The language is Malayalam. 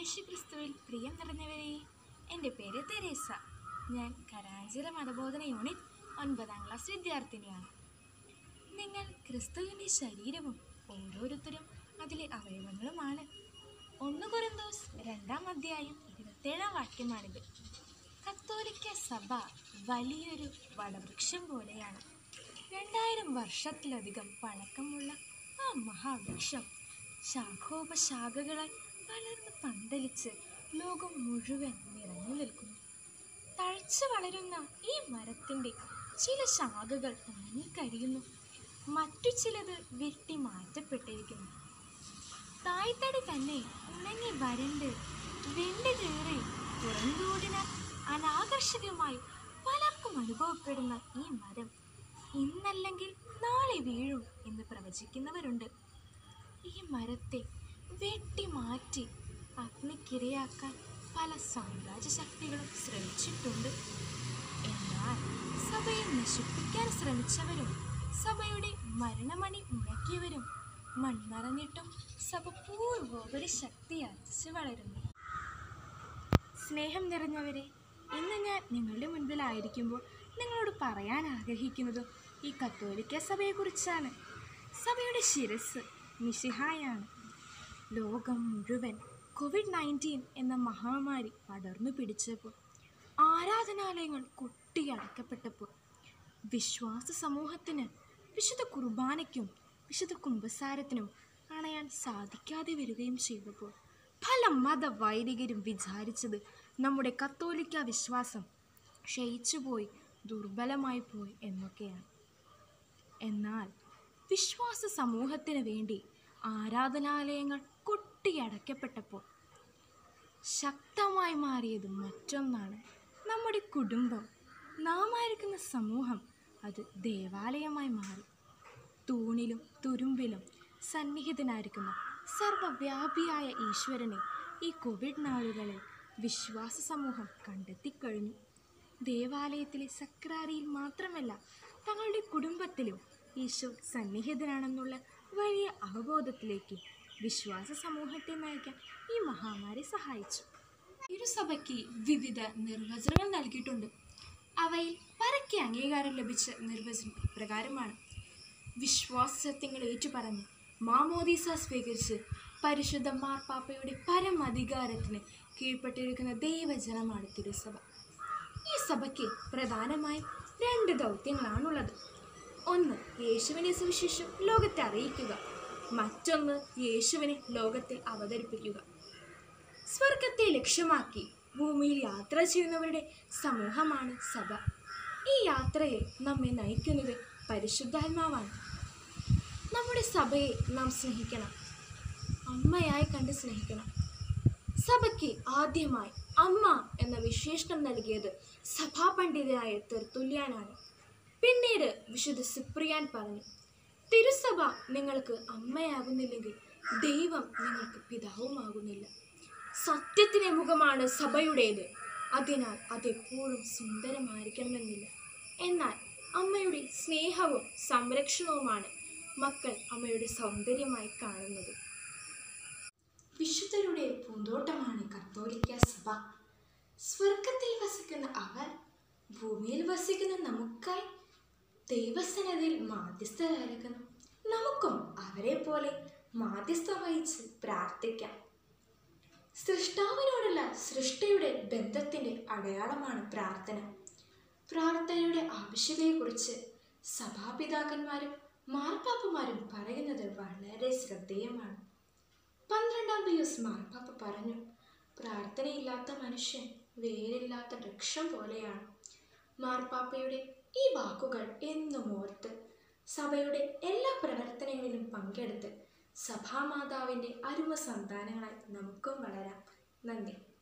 യേശു ക്രിസ്തുവിൽ പ്രിയം നിറഞ്ഞവരെ എൻ്റെ പേര് തെരേസ ഞാൻ കരാഞ്ചിറ മതബോധന യൂണിറ്റ് ഒൻപതാം ക്ലാസ് വിദ്യാർത്ഥിനിയാണ് നിങ്ങൾ ക്രിസ്തുവിൻ്റെ ശരീരവും ഓരോരുത്തരും അതിലെ അവയവങ്ങളുമാണ് ഒന്ന് കൊറിന്തോസ് രണ്ടാം അധ്യായം ഇരുപത്തേഴാം വാക്യമാണിത് കത്തോലിക്ക സഭ വലിയൊരു വടവൃക്ഷം പോലെയാണ് രണ്ടായിരം വർഷത്തിലധികം പഴക്കമുള്ള ആ മഹാവൃക്ഷം ശാഖോപശാഖകളാൽ വളർന്ന് പന്തലിച്ച് ലോകം മുഴുവൻ നിറഞ്ഞു നിൽക്കുന്നു തഴച്ചു വളരുന്ന ഈ മരത്തിൻ്റെ ചില ശാഖകൾ ഉണങ്ങിക്കഴിയുന്നു മറ്റു ചിലത് വെട്ടി മാറ്റപ്പെട്ടിരിക്കുന്നു തായ്തടി തന്നെ ഉണങ്ങി വരണ്ട് വെണ്ട് കയറി പുറന്തോടിനാൽ അനാകർഷകമായി പലർക്കും അനുഭവപ്പെടുന്ന ഈ മരം ഇന്നല്ലെങ്കിൽ നാളെ വീഴും എന്ന് പ്രവചിക്കുന്നവരുണ്ട് ഈ മരത്തെ വെട്ടി മാറ്റി അഗ്നിക്കിരയാക്കാൻ പല സാമ്രാജ്യ ശക്തികളും ശ്രമിച്ചിട്ടുണ്ട് എന്നാൽ സഭയെ നശിപ്പിക്കാൻ ശ്രമിച്ചവരും സഭയുടെ മരണമണി മുഴക്കിയവരും മൺമറഞ്ഞിട്ടും സഭ പൂർവോപരി ശക്തി ആർജിച്ച് വളരുന്നു സ്നേഹം നിറഞ്ഞവരെ ഇന്ന് ഞാൻ നിങ്ങളുടെ മുൻപിലായിരിക്കുമ്പോൾ നിങ്ങളോട് പറയാൻ ആഗ്രഹിക്കുന്നതും ഈ കത്തോലിക്ക സഭയെക്കുറിച്ചാണ് സഭയുടെ ശിരസ് മിശിഹായാണ് ലോകം മുഴുവൻ കോവിഡ് നയൻറ്റീൻ എന്ന മഹാമാരി പടർന്നു പിടിച്ചപ്പോൾ ആരാധനാലയങ്ങൾ കൊട്ടിയടക്കപ്പെട്ടപ്പോൾ വിശ്വാസ സമൂഹത്തിന് വിശുദ്ധ കുർബാനയ്ക്കും വിശുദ്ധ കുംഭസാരത്തിനും അണയാൻ സാധിക്കാതെ വരികയും ചെയ്തപ്പോൾ പല മതവൈദികരും വിചാരിച്ചത് നമ്മുടെ കത്തോലിക്ക വിശ്വാസം ക്ഷയിച്ചുപോയി ദുർബലമായി പോയി എന്നൊക്കെയാണ് എന്നാൽ വിശ്വാസ സമൂഹത്തിന് വേണ്ടി ആരാധനാലയങ്ങൾ കൊട്ടിയടക്കപ്പെട്ടപ്പോൾ ശക്തമായി മാറിയത് മറ്റൊന്നാണ് നമ്മുടെ കുടുംബം നാം ആയിരിക്കുന്ന സമൂഹം അത് ദേവാലയമായി മാറി തൂണിലും തുരുമ്പിലും സന്നിഹിതനായിരിക്കുന്ന സർവവ്യാപിയായ ഈശ്വരനെ ഈ കോവിഡ് നാളുകളിൽ വിശ്വാസ സമൂഹം കണ്ടെത്തിക്കഴിഞ്ഞു ദേവാലയത്തിലെ സക്രാരിയിൽ മാത്രമല്ല തങ്ങളുടെ കുടുംബത്തിലും ഈശോ സന്നിഹിതനാണെന്നുള്ള വലിയ അവബോധത്തിലേക്ക് വിശ്വാസ സമൂഹത്തെ നയിക്കാൻ ഈ മഹാമാരി സഹായിച്ചു ഇരുസഭയ്ക്ക് വിവിധ നിർവചനങ്ങൾ നൽകിയിട്ടുണ്ട് അവയിൽ പരക്കെ അംഗീകാരം ലഭിച്ച നിർവചനം ഇപ്രകാരമാണ് വിശ്വാസ സത്യങ്ങൾ ഏറ്റുപറഞ്ഞ് മാമോദീസ സ്വീകരിച്ച് പരിശുദ്ധ മാർപ്പാപ്പയുടെ പരമധികാരത്തിന് കീഴ്പ്പെട്ടിരിക്കുന്ന ദൈവജനമാണ് തിരുസഭ ഈ സഭയ്ക്ക് പ്രധാനമായും രണ്ട് ദൗത്യങ്ങളാണുള്ളത് ഒന്ന് യേശുവിനെ സുവിശേഷം ലോകത്തെ അറിയിക്കുക മറ്റൊന്ന് യേശുവിനെ ലോകത്തിൽ അവതരിപ്പിക്കുക സ്വർഗത്തെ ലക്ഷ്യമാക്കി ഭൂമിയിൽ യാത്ര ചെയ്യുന്നവരുടെ സമൂഹമാണ് സഭ ഈ യാത്രയിൽ നമ്മെ നയിക്കുന്നത് പരിശുദ്ധാത്മാവാണ് നമ്മുടെ സഭയെ നാം സ്നേഹിക്കണം അമ്മയായി കണ്ട് സ്നേഹിക്കണം സഭയ്ക്ക് ആദ്യമായി അമ്മ എന്ന വിശേഷണം നൽകിയത് സഭാപണ്ഡിതനായ തെർത്തുല്യാനാണ് പിന്നീട് വിശുദ്ധ സിപ്രിയാൻ പറഞ്ഞു തിരുസഭ നിങ്ങൾക്ക് അമ്മയാകുന്നില്ലെങ്കിൽ ദൈവം നിങ്ങൾക്ക് പിതാവുമാകുന്നില്ല സത്യത്തിൻ്റെ മുഖമാണ് സഭയുടേത് അതിനാൽ അതെപ്പോഴും സുന്ദരമായിരിക്കണമെന്നില്ല എന്നാൽ അമ്മയുടെ സ്നേഹവും സംരക്ഷണവുമാണ് മക്കൾ അമ്മയുടെ സൗന്ദര്യമായി കാണുന്നത് വിശുദ്ധരുടെ പൂന്തോട്ടമാണ് കത്തോലിക്ക സഭ സ്വർഗത്തിൽ വസിക്കുന്ന അവർ ഭൂമിയിൽ വസിക്കുന്ന നമുക്കായി ദൈവസനതയിൽ മാധ്യസ്ഥരായിരിക്കുന്നു നമുക്കും അവരെ പോലെ മാധ്യസ്ഥ വഹിച്ച് പ്രാർത്ഥിക്കാം സൃഷ്ടാവിനോടുള്ള സൃഷ്ടിയുടെ ബന്ധത്തിൻ്റെ അടയാളമാണ് പ്രാർത്ഥന പ്രാർത്ഥനയുടെ ആവശ്യകതയെക്കുറിച്ച് സഭാപിതാക്കന്മാരും മാർപ്പാപ്പമാരും പറയുന്നത് വളരെ ശ്രദ്ധേയമാണ് പന്ത്രണ്ടാം പിയൂസ് മാർപ്പാപ്പ പറഞ്ഞു പ്രാർത്ഥനയില്ലാത്ത മനുഷ്യൻ വേരില്ലാത്ത വൃക്ഷം പോലെയാണ് മാർപ്പാപ്പയുടെ ഈ വാക്കുകൾ എന്നും ഓർത്ത് സഭയുടെ എല്ലാ പ്രവർത്തനങ്ങളിലും പങ്കെടുത്ത് സഭാമാതാവിൻ്റെ അരുമ സന്താനങ്ങളായി നമുക്കും വളരാം നന്ദി